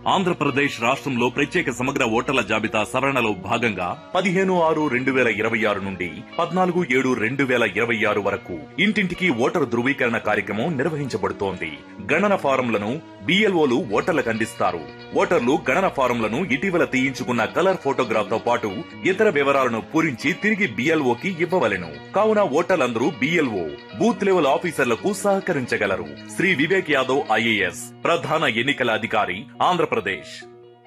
ఆంధ్రప్రదేశ్ రాష్ట్రంలో ప్రత్యేక సమగ్ర ఓటర్ల జాబితా సవరణలో భాగంగా పదిహేను ఆరు రెండు వేల ఇరవై ఆరు నుండి పద్నాలుగు ఏడు రెండు వేల ఇరవై ఆరు వరకు ఇంటింటికి ఓటరు ధృవీకరణ కార్యక్రమం నిర్వహించబడుతోంది గణన ఫారంలను బిఎల్ఓలు ఓటర్లకు అందిస్తారు ఓటర్లు గణన ఫారంలను ఇటీవల తీయించుకున్న కలర్ ఫోటోగ్రాఫ్ తో పాటు ఇతర వివరాలను పూరించి తిరిగి బిఎల్ఓకి ఇవ్వవలెను కావున ఓటర్లందరూ బిఎల్ఓ బూత్ లెవెల్ ఆఫీసర్లకు సహకరించగలరు శ్రీ వివేక్ యాదవ్ ఐఏఎస్ ప్రధాన ఎన్నికల అధికారి ఆంధ్రప్రదేశ్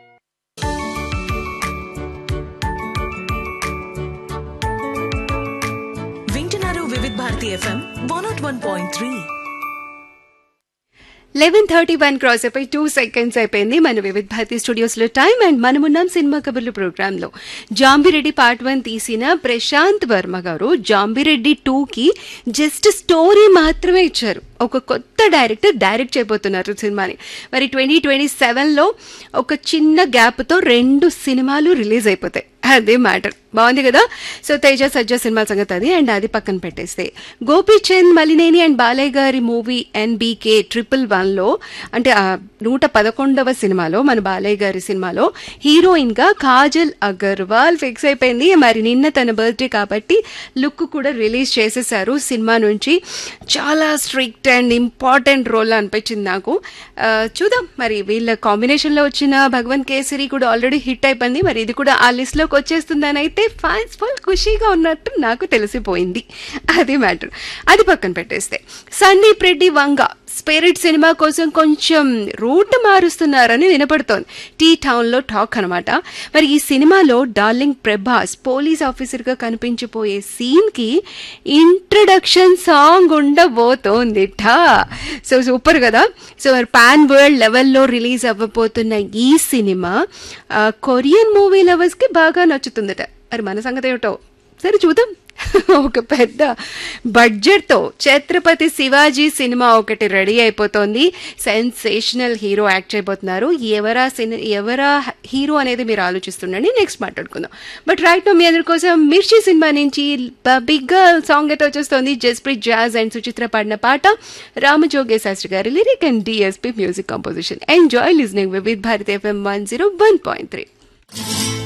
వింటున్నారు Vividh Bharati FM one naught one point three eleven thirty one cross అయిపోయి టూ సెకండ్స్ అయిపోయింది మన వివిధ్ భారతి స్టూడియోస్లో టైం అండ్ మనమున్నాం సినిమా కబుర్లు ప్రోగ్రాంలో జాంబిరెడ్డి పార్ట్ వన్ తీసిన ప్రశాంత్ వర్మ గారు జాంబిరెడ్డి టూకి జస్ట్ స్టోరీ మాత్రమే ఇచ్చారు ఒక కొత్త డైరెక్టర్ డైరెక్ట్ చేయబోతున్నారు సినిమాని మరి ట్వంటీ ట్వంటీ సెవెన్లో ఒక చిన్న గ్యాప్తో రెండు సినిమాలు రిలీజ్ అయిపోతాయి అదే మ్యాటర్ బాగుంది కదా సో తేజ సజ్జ సినిమా సంగతి అది అండ్ అది పక్కన పెట్టేస్తే గోపీచంద్ మలినేని అండ్ బాలయ్య గారి మూవీ ఎన్బీకే ట్రిపుల్ వన్లో అంటే ఆ నూట పదకొండవ సినిమాలో మన బాలయ్య గారి సినిమాలో హీరోయిన్గా కాజల్ అగర్వాల్ ఫిక్స్ అయిపోయింది మరి నిన్న తన బర్త్డే కాబట్టి లుక్ కూడా రిలీజ్ చేసేసారు సినిమా నుంచి చాలా స్ట్రిక్ట్ అండ్ ఇంపార్టెంట్ రోల్ అనిపించింది నాకు ఆ, చూద్దాం మరి వీళ్ళ కాంబినేషన్లో వచ్చిన భగవంత్ కేసరి కూడా ఆల్రెడీ హిట్ అయిపోయింది మరి ఇది కూడా ఆ లిస్ట్లోకి వచ్చేస్తుందని అయితే ఫ్యాన్స్ ఫుల్ ఖుషీగా ఉన్నట్టు నాకు తెలిసిపోయింది అది మ్యాటర్ అది పక్కన పెట్టేస్తే సందీప్ రెడ్డి వంగ స్పిరిట్ సినిమా కోసం కొంచెం రూట్ మారుస్తున్నారని వినపడుతోంది టీ టౌన్లో టాక్ అనమాట మరి ఈ సినిమాలో డార్లింగ్ ప్రభాస్ పోలీస్ ఆఫీసర్గా కనిపించిపోయే సీన్కి ఇంట్రడక్షన్ సాంగ్ ఉండబోతోంది ఠా సో సూపర్ కదా సో మరి పాన్ వరల్డ్ లెవెల్లో రిలీజ్ అవ్వబోతున్న ఈ సినిమా ఆ, కొరియన్ మూవీ లవర్స్కి బాగా నచ్చుతుందట మరి మన సంగతి ఏమిటో సరే చూద్దాం ఒక పెద్ద బడ్జెట్తో ఛత్రపతి శివాజీ సినిమా ఒకటి రెడీ అయిపోతోంది సెన్సేషనల్ హీరో యాక్ట్ చేయబోతున్నారు ఎవరా సిని ఎవరా హీరో అనేది మీరు ఆలోచిస్తుండండి నెక్స్ట్ మాట్లాడుకుందాం బట్ రైట్ నో మీ అందరి కోసం మిర్చి సినిమా నుంచి బిగ్ సాంగ్ అయితే వచ్చేస్తుంది జస్ప్రీత్ జాజ్ అండ్ సుచిత్ర పాడిన పాట రామజోగే శాస్త్రి గారి lyric and DSP music composition enjoy listening with Bharat FM one zero one point three